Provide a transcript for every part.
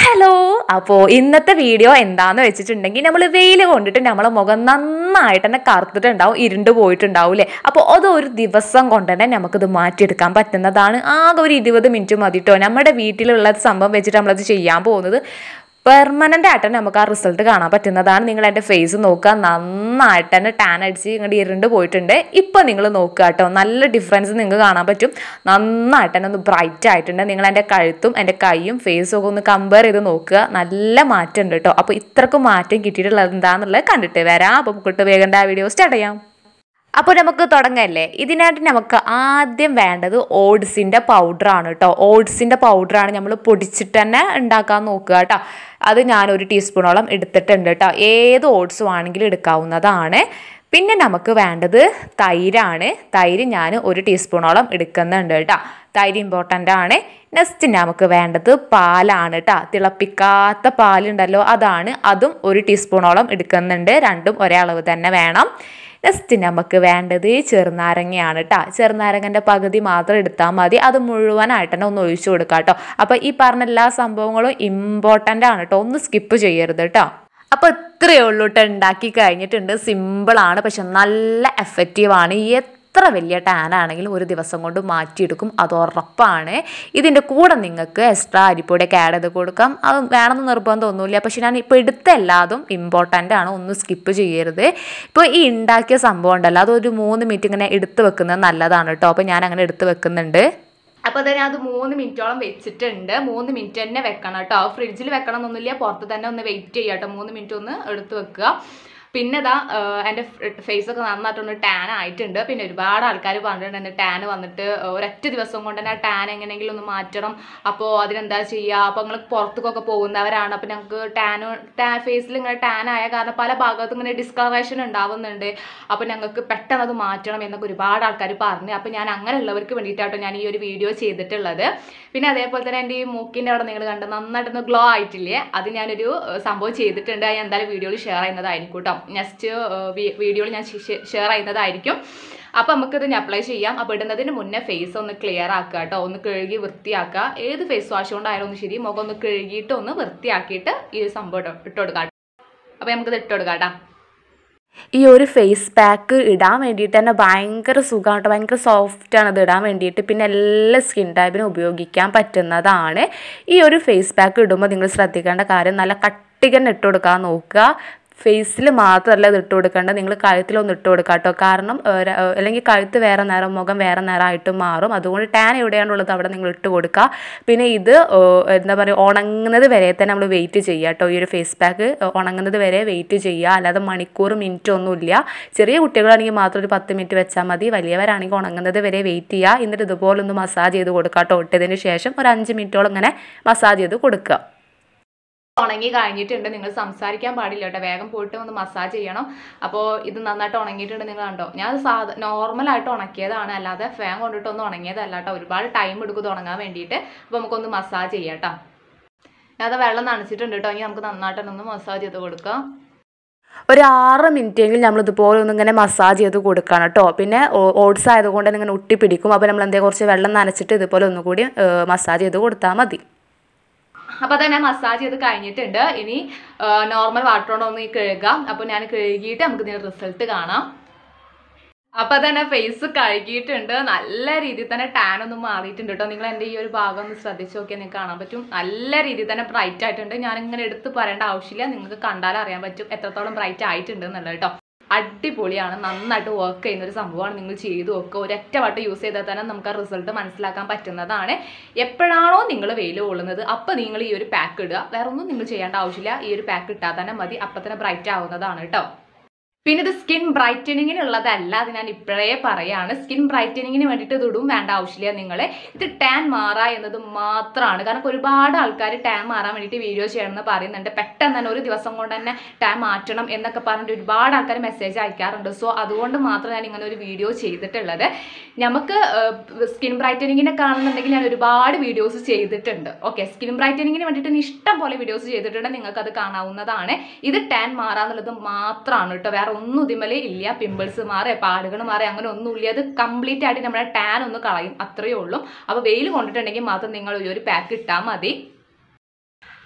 hello അപ്പോൾ ഇന്നത്തെ video എന്താന്ന് വെച്ചിട്ടുണ്ടെങ്കിൽ നമ്മൾ വെയിൽ കൊണ്ടിട്ട് നമ്മളെ മുഖം നന്നായിട്ട് തന്നെ കറുത്തിട്ടുണ്ടാവും ഇരുണ്ട് പോയിട്ടുണ്ടാവും അല്ലേ അപ്പോൾ അതൊരു ദിവസം കൊണ്ട് തന്നെ നമുക്കിത് മാറ്റിയെടുക്കാൻ പറ്റുന്നതാണ് ആകെ ഒരു ഇരുപത് മിനിറ്റ് മതി കേട്ടോ നമ്മുടെ വീട്ടിലുള്ള സംഭവം വെച്ചിട്ട് നമ്മളത് ചെയ്യാൻ പോകുന്നത് പെർമനൻ്റ് ആയിട്ട് തന്നെ നമുക്ക് ആ റിസൾട്ട് കാണാൻ പറ്റുന്നതാണ് നിങ്ങൾ എൻ്റെ ഫേസ് നോക്കുക നന്നായിട്ട് തന്നെ ടാൻ അടിച്ച് ഇങ്ങോട്ട് ഇരുണ്ട് പോയിട്ടുണ്ട് ഇപ്പം നിങ്ങൾ നോക്കുക കേട്ടോ നല്ല ഡിഫറൻസ് നിങ്ങൾക്ക് കാണാൻ പറ്റും നന്നായിട്ട് തന്നെ ഒന്ന് ബ്രൈറ്റ് ആയിട്ടുണ്ട് നിങ്ങൾ എൻ്റെ കഴുത്തും എൻ്റെ കൈയും ഫേസും ഒക്കെ ഒന്ന് കമ്പയർ ചെയ്ത് നോക്കുക നല്ല മാറ്റം ഉണ്ട് കേട്ടോ അപ്പോൾ ഇത്രക്കും മാറ്റം കിട്ടിയിട്ടുള്ളത് എന്താണെന്നുള്ളത് കണ്ടിട്ട് വരാം അപ്പോൾ നമുക്ക് വേഗം ആ വീഡിയോ സ്റ്റാർട്ട് ചെയ്യാം അപ്പോൾ നമുക്ക് തുടങ്ങല്ലേ ഇതിനായിട്ട് നമുക്ക് ആദ്യം വേണ്ടത് ഓട്സിൻ്റെ പൗഡറാണ് കേട്ടോ ഓട്സിൻ്റെ പൗഡറാണ് നമ്മൾ പൊടിച്ചിട്ട് തന്നെ ഉണ്ടാക്കാൻ നോക്കുക കേട്ടോ അത് ഞാൻ ഒരു ടീസ്പൂണോളം എടുത്തിട്ടുണ്ട് കേട്ടോ ഏത് ഓട്സും ആണെങ്കിലും എടുക്കാവുന്നതാണ് പിന്നെ നമുക്ക് വേണ്ടത് തൈരാണ് തൈര് ഞാൻ ഒരു ടീസ്പൂണോളം എടുക്കുന്നുണ്ട് കേട്ടോ തൈര് ഇമ്പോർട്ടൻ്റ് ആണ് നെക്സ്റ്റ് നമുക്ക് വേണ്ടത് പാലാണ് കേട്ടോ തിളപ്പിക്കാത്ത പാലുണ്ടല്ലോ അതാണ് അതും ഒരു ടീസ്പൂണോളം എടുക്കുന്നുണ്ട് രണ്ടും ഒരേ അളവ് തന്നെ വേണം നെക്സ്റ്റ് നമുക്ക് വേണ്ടത് ചെറുനാരങ്ങയാണ് കേട്ടോ ചെറുനാരങ്ങൻ്റെ പകുതി മാത്രം എടുത്താൽ മതി അത് മുഴുവനായിട്ട് തന്നെ ഒന്ന് ഒഴിച്ചു കൊടുക്കാം കേട്ടോ അപ്പോൾ ഈ പറഞ്ഞ എല്ലാ സംഭവങ്ങളും ഇമ്പോർട്ടൻ്റ് ആണ് കേട്ടോ ഒന്ന് സ്കിപ്പ് ചെയ്യരുത് കേട്ടോ അപ്പോൾ ഇത്രയേ ഉള്ളൂ കേട്ടോ ഉണ്ടാക്കി കഴിഞ്ഞിട്ടുണ്ട് സിമ്പിളാണ് പക്ഷെ നല്ല എഫക്റ്റീവാണ് എത്ര വലിയ ടാൻ ആണെങ്കിലും ഒരു ദിവസം കൊണ്ട് മാറ്റിയെടുക്കും അത് ഉറപ്പാണ് ഇതിൻ്റെ കൂടെ നിങ്ങൾക്ക് എക്സ്ട്രാ അരിപ്പൊടിയൊക്കെ ആഡ് ചെയ്ത് കൊടുക്കാം അത് വേണമെന്ന് നിർബന്ധം ഒന്നുമില്ല പക്ഷെ ഞാൻ ഇപ്പോൾ എടുത്ത എല്ലാതും ഇമ്പോർട്ടൻ്റ് ആണ് ഒന്നും സ്കിപ്പ് ചെയ്യരുത് ഇപ്പോൾ ഈ ഉണ്ടാക്കിയ സംഭവം ഉണ്ടല്ലോ അതൊരു മൂന്ന് മിനിറ്റ് ഇങ്ങനെ എടുത്ത് വെക്കുന്നത് നല്ലതാണ് കേട്ടോ അപ്പോൾ ഞാൻ അങ്ങനെ എടുത്ത് വെക്കുന്നുണ്ട് അപ്പോൾ തന്നെ അത് മൂന്ന് മിനിറ്റോളം വെച്ചിട്ടുണ്ട് മൂന്ന് മിനിറ്റ് തന്നെ വെക്കണം കേട്ടോ ഫ്രിഡ്ജിൽ വെക്കണം എന്നൊന്നുമില്ല പുറത്ത് തന്നെ ഒന്ന് വെയിറ്റ് ചെയ്യാം കേട്ടോ മൂന്ന് മിനിറ്റ് ഒന്ന് എടുത്ത് വെക്കുക പിന്നെ ഇതാ എൻ്റെ ഫേസൊക്കെ നന്നായിട്ടൊന്ന് ടാൻ ആയിട്ടുണ്ട് പിന്നെ ഒരുപാട് ആൾക്കാർ പറഞ്ഞിട്ടുണ്ട് ടാൻ വന്നിട്ട് ഒരൊറ്റ ദിവസം കൊണ്ട് തന്നെ ആ ടാൻ എങ്ങനെയെങ്കിലും ഒന്ന് മാറ്റണം അപ്പോൾ അതിനെന്താ ചെയ്യുക അപ്പോൾ നിങ്ങൾ പുറത്തേക്കൊക്കെ പോകുന്നവരാണ് അപ്പോൾ ഞങ്ങൾക്ക് ടാൻ ടാൻ ഫേസിൽ ഇങ്ങനെ ടാൻ ആയ കാരണം പല ഭാഗത്തും ഇങ്ങനെ ഡിസ്കളറേഷൻ ഉണ്ടാവുന്നുണ്ട് അപ്പോൾ ഞങ്ങൾക്ക് പെട്ടെന്ന് അത് മാറ്റണം എന്നൊക്കെ ഒരുപാട് ആൾക്കാർ പറഞ്ഞു അപ്പോൾ ഞാൻ അങ്ങനെയുള്ളവർക്ക് വേണ്ടിയിട്ടാട്ടോ ഞാൻ ഈ ഒരു വീഡിയോ ചെയ്തിട്ടുള്ളത് പിന്നെ അതേപോലെ തന്നെ എൻ്റെ ഈ മൂക്കിൻ്റെ അവിടെ നിങ്ങൾ കണ്ട് നന്നായിട്ടൊന്ന് ഗ്ലോ ആയിട്ടില്ലേ അത് ഞാനൊരു സംഭവം ചെയ്തിട്ടുണ്ട് അത് ഞാൻ എന്തായാലും വീഡിയോയിൽ ഷെയർ ചെയ്യുന്നതായിരിക്കും കേട്ടോ നെക്സ്റ്റ് വീഡിയോയിൽ ഞാൻ ഷെയർ ചെയ്യുന്നതായിരിക്കും അപ്പോൾ നമുക്കിത് അപ്ലൈ ചെയ്യാം അപ്പോൾ ഇടുന്നതിന് മുന്നേ ഫേസ് ഒന്ന് ക്ലിയർ ആക്കുക കേട്ടോ ഒന്ന് കഴുകി വൃത്തിയാക്കുക ഏത് ഫേസ് വാഷ് കൊണ്ടായാലും ഒന്ന് ശരി മുഖം ഒന്ന് കഴുകിയിട്ട് ഒന്ന് വൃത്തിയാക്കിയിട്ട് ഈ സംഭവം ഇട്ട് കൊടുക്കാം അപ്പോൾ നമുക്കിത് ഇട്ട് കൊടുക്കാം കേട്ടോ ഈ ഒരു ഫേസ് പാക്ക് ഇടാൻ വേണ്ടിയിട്ട് തന്നെ ഭയങ്കര സുഖമാണ് കേട്ടോ ഭയങ്കര സോഫ്റ്റാണ് ഇത് ഇടാൻ വേണ്ടിയിട്ട് പിന്നെ എല്ലാ സ്കിൻ ടൈപ്പിനും ഉപയോഗിക്കാൻ പറ്റുന്നതാണ് ഈ ഒരു ഫേസ് പാക്ക് ഇടുമ്പോൾ നിങ്ങൾ ശ്രദ്ധിക്കേണ്ട കാര്യം നല്ല കട്ടിക തന്നെ ഇട്ട് കൊടുക്കാൻ നോക്കുക ഫേസിൽ മാത്രമല്ല ഇത് ഇട്ട് കൊടുക്കേണ്ടത് നിങ്ങൾ കഴുത്തിലൊന്ന് ഇട്ട് കൊടുക്കുക കേട്ടോ കാരണം അല്ലെങ്കിൽ കഴുത്ത് വേറെ നേരം മുഖം വേറെ നേരമായിട്ട് മാറും അതുകൊണ്ട് ടാൻ എവിടെയാണുള്ളത് അവിടെ നിങ്ങൾ ഇട്ട് കൊടുക്കുക പിന്നെ ഇത് എന്താ പറയുക ഉണങ്ങുന്നത് വരെ തന്നെ നമ്മൾ വെയിറ്റ് ചെയ്യുക കേട്ടോ ഈ ഒരു ഫേസ് പാക്ക് ഉണങ്ങുന്നത് വരെ വെയിറ്റ് ചെയ്യുക അല്ലാതെ മണിക്കൂർ മിനിറ്റ് ഒന്നുമില്ല ചെറിയ കുട്ടികളാണെങ്കിൽ മാത്രം ഒരു പത്ത് മിനിറ്റ് വെച്ചാൽ മതി വലിയവരാണെങ്കിൽ ഉണങ്ങുന്നത് വരെ വെയിറ്റ് ചെയ്യുക എന്നിട്ട് ഇതുപോലെ ഒന്ന് മസാജ് ചെയ്ത് കൊടുക്കുക കേട്ടോ ഇട്ടതിന് ശേഷം ഒരു അഞ്ച് മിനിറ്റോളം ഇങ്ങനെ മസാജ് ചെയ്ത് കൊടുക്കുക ഉണങ്ങി കഴിഞ്ഞിട്ടുണ്ട് നിങ്ങൾ സംസാരിക്കാൻ പാടില്ല കേട്ടോ വേഗം പോയിട്ട് ഒന്ന് മസാജ് ചെയ്യണം അപ്പോൾ ഇത് നന്നായിട്ട് ഉണങ്ങിയിട്ടുണ്ട് നിങ്ങൾ കണ്ടോ ഞാൻ സാധാ നോർമലായിട്ട് ഉണക്കിയതാണ് അല്ലാതെ ഫാൻ കൊണ്ടിട്ടൊന്നും ഉണങ്ങിയതല്ല കേട്ടോ ഒരുപാട് ടൈം എടുക്കും ഇത് ഉണങ്ങാൻ വേണ്ടിയിട്ട് അപ്പോൾ നമുക്കൊന്ന് മസാജ് ചെയ്യാം കേട്ടോ ഞാൻ വെള്ളം നനച്ചിട്ടുണ്ട് കേട്ടോ ഇനി നമുക്ക് നന്നായിട്ടൊന്ന് മസാജ് ചെയ്ത് കൊടുക്കാം ഒരു ആറ് മിനിറ്റെങ്കിലും നമ്മൾ ഇതുപോലെ ഒന്ന് ഇങ്ങനെ മസാജ് ചെയ്ത് കൊടുക്കണം കേട്ടോ പിന്നെ ഓട്സ് ആയതുകൊണ്ട് ഇങ്ങനെ ഒട്ടിപ്പിടിക്കും അപ്പോൾ നമ്മൾ എന്തേ കുറച്ച് വെള്ളം നനച്ചിട്ട് ഇതുപോലെ ഒന്നുകൂടി മസാജ് ചെയ്ത് കൊടുത്താൽ മതി അപ്പോൾ തന്നെ മസാജ് ചെയ്ത് കഴിഞ്ഞിട്ടുണ്ട് ഇനി നോർമൽ വാട്ടർ കൊണ്ട് ഒന്ന് കഴുകാം അപ്പോൾ ഞാൻ കഴുകിയിട്ട് നമുക്ക് ഇതിൻ്റെ റിസൾട്ട് കാണാം അപ്പോൾ തന്നെ ഫേസ് കഴുകിയിട്ടുണ്ട് നല്ല രീതിയിൽ തന്നെ ടാൻ ഒന്നും മാറിയിട്ടുണ്ട് കേട്ടോ നിങ്ങൾ എൻ്റെ ഈ ഒരു ഭാഗം ഒന്ന് ശ്രദ്ധിച്ച് നോക്കിയാൽ നിങ്ങൾക്ക് കാണാൻ പറ്റും നല്ല രീതിയിൽ തന്നെ ബ്രൈറ്റ് ആയിട്ടുണ്ട് ഞാനിങ്ങനെ എടുത്ത് പറയേണ്ട ആവശ്യമില്ല നിങ്ങൾക്ക് കണ്ടാൽ അറിയാൻ പറ്റും എത്രത്തോളം ബ്രൈറ്റ് ആയിട്ടുണ്ട് എന്നുള്ളത് കേട്ടോ അടിപൊളിയാണ് നന്നായിട്ട് വർക്ക് ചെയ്യുന്ന ഒരു സംഭവമാണ് നിങ്ങൾ ചെയ്തു നോക്കുക ഒരൊറ്റ വട്ടം യൂസ് ചെയ്താൽ തന്നെ നമുക്ക് ആ റിസൾട്ട് മനസ്സിലാക്കാൻ പറ്റുന്നതാണ് എപ്പോഴാണോ നിങ്ങൾ വെയിൽ കൊള്ളുന്നത് അപ്പോൾ നിങ്ങൾ ഈ ഒരു പാക്ക് ഇടുക വേറെ ഒന്നും നിങ്ങൾ ചെയ്യേണ്ട ആവശ്യമില്ല ഈ ഒരു പാക്ക് ഇട്ടാൽ തന്നെ മതി അപ്പം തന്നെ ബ്രൈറ്റ് ആവുന്നതാണ് കേട്ടോ പിന്നെ ഇത് സ്കിൻ ബ്രൈറ്റനിങ്ങിനുള്ളതല്ല അത് ഞാൻ ഇപ്പോഴേ പറയാണ് സ്കിൻ ബ്രൈറ്റനിങ്ങിന് വേണ്ടിയിട്ട് ഇത് ഇടും വേണ്ട ആവശ്യമില്ല നിങ്ങൾ ഇത് ടാൻ മാറാ എന്നത് മാത്രമാണ് കാരണം ഒരുപാട് ആൾക്കാർ ടാൻ മാറാൻ വേണ്ടിയിട്ട് വീഡിയോ ചെയ്യണമെന്ന് പറയുന്നുണ്ട് പെട്ടെന്ന് തന്നെ ഒരു ദിവസം കൊണ്ട് തന്നെ ടാൻ മാറ്റണം എന്നൊക്കെ പറഞ്ഞിട്ട് ഒരുപാട് ആൾക്കാർ മെസ്സേജ് അയക്കാറുണ്ട് സോ അതുകൊണ്ട് മാത്രം ഞാൻ ഇങ്ങനെ ഒരു വീഡിയോ ചെയ്തിട്ടുള്ളത് നമുക്ക് സ്കിൻ ബ്രൈറ്റനിങ്ങിനെ കാണുന്നുണ്ടെങ്കിൽ ഞാൻ ഒരുപാട് വീഡിയോസ് ചെയ്തിട്ടുണ്ട് ഓക്കെ സ്കിൻ ബ്രൈറ്റനിങ്ങിന് വേണ്ടിയിട്ട് ഇഷ്ടം പോലെ വീഡിയോസ് ചെയ്തിട്ടുണ്ട് നിങ്ങൾക്ക് അത് കാണാവുന്നതാണ് ഇത് ടാൻ മാറാന്നുള്ളത് മാത്രമാണ് കേട്ടോ വേറെ ഒന്നും ഇതിമല് ഇല്ല പിമ്പിൾസ് മാറേ പാടുകൾ മാറേ അങ്ങനെ ഒന്നുമില്ല അത് കംപ്ലീറ്റ് ആയിട്ട് നമ്മുടെ ടാൻ ഒന്ന് കളയും അത്രയേ ഉള്ളൂ അപ്പോൾ വെയിൽ കൊണ്ടിട്ടുണ്ടെങ്കിൽ മാത്രം നിങ്ങൾ ഈ ഒരു പാക്ക് ഇട്ടാൽ മതി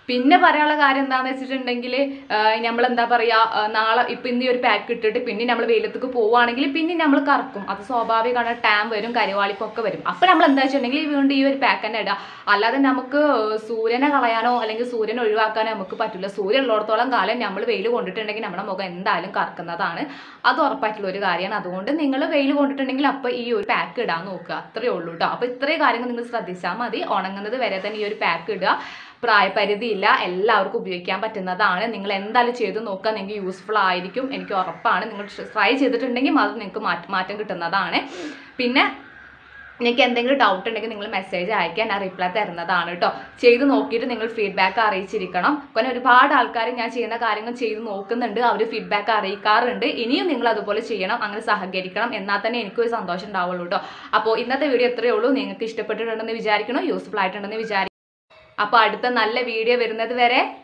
പിന്നെ പറയാനുള്ള കാര്യം എന്താണെന്ന് വെച്ചിട്ടുണ്ടെങ്കിൽ നമ്മൾ എന്താ പറയുക നാളെ ഇപ്പം ഇന്ന് ഈ ഒരു പാക്ക് ഇട്ടിട്ട് പിന്നെ നമ്മൾ വെയിലത്തേക്ക് പോവുകയാണെങ്കിൽ പിന്നെ നമ്മൾ കറക്കും അത് സ്വാഭാവികമാണ് ടാം വരും കരിവാളിപ്പൊക്കെ വരും അപ്പം നമ്മൾ എന്താ വെച്ചിട്ടുണ്ടെങ്കിൽ വീണ്ടും ഈ ഒരു പാക്ക് തന്നെ ഇടുക അല്ലാതെ നമുക്ക് സൂര്യനെ കളയാനോ അല്ലെങ്കിൽ സൂര്യനെ ഒഴിവാക്കാനോ നമുക്ക് പറ്റില്ല സൂര്യൻ ഉള്ളിടത്തോളം കാലം നമ്മൾ വെയിൽ കൊണ്ടിട്ടുണ്ടെങ്കിൽ നമ്മുടെ മുഖം എന്തായാലും കറക്കുന്നതാണ് അത് ഉറപ്പായിട്ടുള്ള ഒരു കാര്യമാണ് അതുകൊണ്ട് നിങ്ങൾ വെയിൽ കൊണ്ടിട്ടുണ്ടെങ്കിൽ അപ്പോൾ ഈ ഒരു പാക്ക് ഇടാൻ നോക്കുക അത്രയേ ഉള്ളൂ കേട്ടോ അപ്പോൾ ഇത്രയും കാര്യങ്ങൾ നിങ്ങൾ ശ്രദ്ധിച്ചാൽ മതി ഉണങ്ങുന്നത് വരെ തന്നെ ഈ ഒരു പാക്ക് ഇടുക പ്രായപരിധി ഇല്ല എല്ലാവർക്കും ഉപയോഗിക്കാൻ പറ്റുന്നതാണ് നിങ്ങൾ എന്തായാലും ചെയ്ത് നോക്കുക നിങ്ങൾക്ക് യൂസ്ഫുൾ ആയിരിക്കും എനിക്ക് ഉറപ്പാണ് നിങ്ങൾ ട്രൈ ചെയ്തിട്ടുണ്ടെങ്കിൽ അത് നിങ്ങൾക്ക് മാറ്റം മാറ്റം കിട്ടുന്നതാണ് പിന്നെ നിങ്ങൾക്ക് എന്തെങ്കിലും ഡൗട്ട് ഉണ്ടെങ്കിൽ നിങ്ങൾ മെസ്സേജ് അയക്കാൻ ഞാൻ റിപ്ലൈ തരുന്നതാണ് കേട്ടോ ചെയ്ത് നോക്കിയിട്ട് നിങ്ങൾ ഫീഡ്ബാക്ക് അറിയിച്ചിരിക്കണം കാരണം ഒരുപാട് ആൾക്കാർ ഞാൻ ചെയ്യുന്ന കാര്യങ്ങൾ ചെയ്ത് നോക്കുന്നുണ്ട് അവർ ഫീഡ്ബാക്ക് അറിയിക്കാറുണ്ട് ഇനിയും നിങ്ങൾ അതുപോലെ ചെയ്യണം അങ്ങനെ സഹകരിക്കണം എന്നാൽ തന്നെ എനിക്കൊരു സന്തോഷം ഉണ്ടാവുള്ളൂ കേട്ടോ അപ്പോൾ ഇന്നത്തെ വീഡിയോ ഇത്രയേ ഉള്ളൂ നിങ്ങൾക്ക് ഇഷ്ടപ്പെട്ടിട്ടുണ്ടെന്ന് വിചാരിക്കണം യൂസ്ഫുൾ ആയിട്ടുണ്ടെന്ന് വിചാരിക്കണം അപ്പോൾ അടുത്ത നല്ല വീഡിയോ വരുന്നത് വരെ